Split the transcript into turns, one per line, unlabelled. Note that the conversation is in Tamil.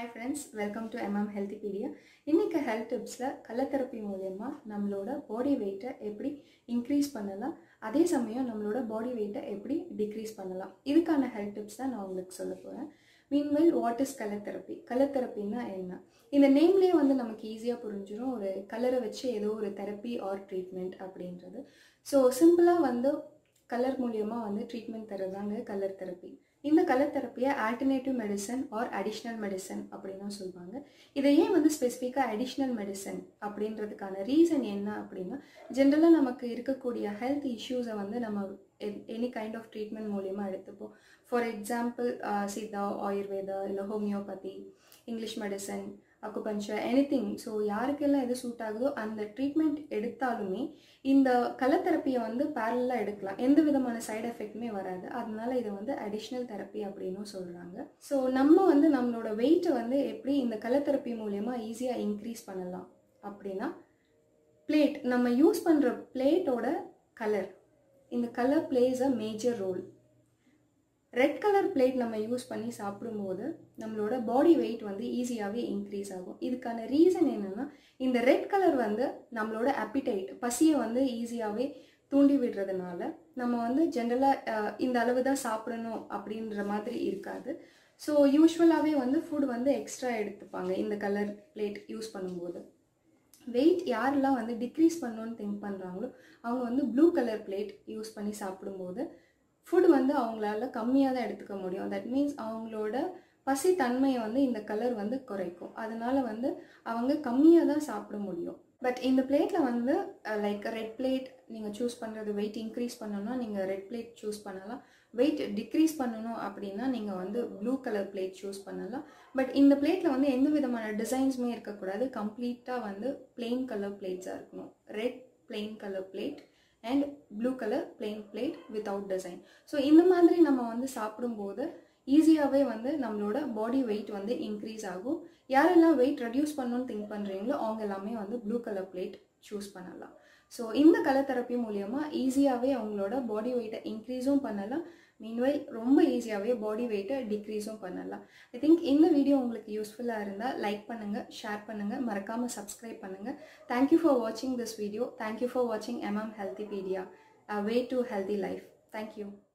hi friends welcome to MM Healthypedia இன்றைக்கி ஹெல்த் டிப்ஸில் கலத்தெரப்பி மூலயமா நம்மளோட பாடி வெயிட்டை எப்படி இன்க்ரீஸ் பண்ணலாம் அதே சமயம் நம்மளோட பாடி வெயிட்டை எப்படி டிக்ரீஸ் பண்ணலாம் இதுக்கான ஹெல்த் டிப்ஸ் தான் நான் உங்களுக்கு சொல்ல போகிறேன் meanwhile what is colour therapy colour தெரப்பின்னா என்ன இந்த நேம்லேயே வந்து நமக்கு ஈஸியாக புரிஞ்சிடும் ஒரு கலரை வச்சு ஏதோ ஒரு தெரப்பி ஆர் ட்ரீட்மெண்ட் அப்படின்றது ஸோ சிம்பிளாக வந்து கலர் மூலியமாக வந்து ட்ரீட்மெண்ட் தரதாங்க கலர் தெரப்பி இந்த கலர் தெரப்பியை alternative medicine or additional medicine அப்படின்னு சொல்லுவாங்க இதை ஏன் வந்து ஸ்பெசிஃபிக்காக அடிஷ்னல் மெடிசன் அப்படின்றதுக்கான ரீசன் என்ன அப்படின்னா ஜென்ரலாக நமக்கு இருக்கக்கூடிய ஹெல்த் இஷ்யூஸை வந்து நம்ம எனி கைண்ட் ஆஃப் ட்ரீட்மெண்ட் மூலியமாக எடுத்துப்போம் ஃபார் எக்ஸாம்பிள் சித்தா ஆயுர்வேதா இல்லை homeopathy English medicine acupuncture any thing so யாருக்கெல்லாம் எது சூட் ஆகுதோ அந்த ட்ரீட்மெண்ட் எடுத்தாலுமே இந்த கலத்தெரப்பியை வந்து பேரலாக எடுக்கலாம் எந்த விதமான சைடு எஃபெக்ட்டுமே வராது அதனால இதை வந்து அடிஷ்னல் தெரப்பி அப்படின்னும் சொல்கிறாங்க ஸோ நம்ம வந்து நம்மளோட வெயிட்டை வந்து எப்படி இந்த கலத்தெரப்பி மூலயமா ஈஸியாக இன்க்ரீஸ் பண்ணலாம் அப்படின்னா பிளேட் நம்ம யூஸ் பண்ணுற பிளேட்டோட கலர் இந்த colour plays a major role red colour plate நம்ம யூஸ் பண்ணி சாப்பிடும்போது நம்மளோட பாடி வெயிட் வந்து ஈஸியாகவே இன்க்ரீஸ் ஆகும் இதுக்கான ரீசன் என்னென்னா இந்த ரெட் கலர் வந்து நம்மளோட அப்பிடைட் பசியை வந்து ஈஸியாகவே தூண்டி விடுறதுனால நம்ம வந்து ஜென்ரலாக இந்த அளவு தான் சாப்பிடணும் அப்படின்ற மாதிரி இருக்காது ஸோ யூஸ்வலாகவே வந்து ஃபுட் வந்து எக்ஸ்ட்ரா எடுத்துப்பாங்க இந்த கலர் பிளேட் யூஸ் பண்ணும்போது வெயிட் யாரெல்லாம் வந்து டிக்ரீஸ் பண்ணணும்னு திங்க் பண்ணுறாங்களோ அவங்க வந்து ப்ளூ கலர் பிளேட் யூஸ் பண்ணி சாப்பிடும்போது ஃபுட் வந்து அவங்களால கம்மியாக தான் எடுத்துக்க முடியும் தட் மீன்ஸ் அவங்களோட பசி தன்மையை வந்து இந்த கலர் வந்து குறைக்கும் அதனால வந்து அவங்க கம்மியாக தான் சாப்பிட முடியும் பட் இந்த பிளேட்டில் வந்து லைக் ரெட் பிளேட் நீங்கள் சூஸ் பண்ணுறது வெயிட் இன்க்ரீஸ் பண்ணணும்னா நீங்கள் ரெட் பிளேட் சூஸ் பண்ணலாம் வெயிட் டிக்ரீஸ் பண்ணணும் அப்படின்னா நீங்கள் வந்து ப்ளூ கலர் பிளேட் சூஸ் பண்ணலாம் பட் இந்த பிளேட்டில் வந்து எந்த விதமான டிசைன்ஸுமே இருக்கக்கூடாது கம்ப்ளீட்டாக வந்து பிளெயின் கலர் பிளேட்ஸாக இருக்கணும் red plain colour plate and blue colour plain plate without design so இந்த மாதிரி நம்ம வந்து சாப்பிடும்போது ஈஸியாகவே வந்து நம்மளோட பாடி வெயிட் வந்து இன்க்ரீஸ் ஆகும் யாரெல்லாம் வெயிட் ரெடியூஸ் பண்ணணும்னு திங்க் பண்ணுறீங்களோ அவங்க எல்லாமே வந்து ப்ளூ கலர் பிளேட் சூஸ் பண்ணலாம் ஸோ இந்த கலர் தெரப்பி மூலியமாக ஈஸியாகவே அவங்களோட பாடி வெயிட்டை இன்க்ரீஸும் பண்ணலாம் மீன்வைல் ரொம்ப ஈஸியாகவே பாடி வெயிட்டை டிக்ரீஸும் பண்ணலாம் ஐ திங்க் இந்த வீடியோ உங்களுக்கு யூஸ்ஃபுல்லாக இருந்தால் லைக் பண்ணுங்கள் ஷேர் பண்ணுங்கள் மறக்காமல் சப்ஸ்கிரைப் பண்ணுங்கள் தேங்க்யூ ஃபார் வாட்சிங் திஸ் வீடியோ தேங்க்யூ ஃபார் வாட்சிங் MM ஹெல்த்திபீடியா way to healthy life thank you